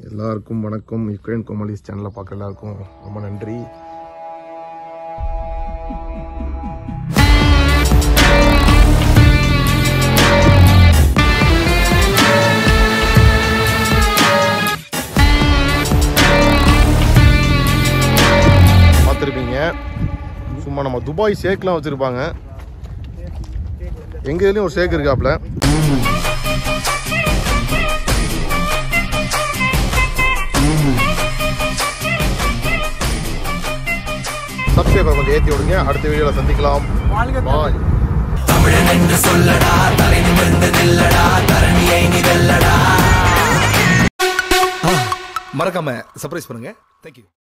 எல்லாருக்கும் வணக்கம் யுக்ரைன் கோமாலிஸ் சேனலை பார்க்குற எல்லாருக்கும் ரொம்ப நன்றி பார்த்துருப்பீங்க சும்மா நம்ம துபாய் ஷேக்லாம் வச்சுருப்பாங்க எங்கள் இதுலேயும் ஒரு ஷேக் இருக்காப்புல சப்ஸ்கிரைபர் கொஞ்சம் ஏற்றி விடுங்க அடுத்த வீடியோவில் சந்திக்கலாம் பாய் மறக்காம சர்ப்ரைஸ் பண்ணுங்க தேங்க்யூ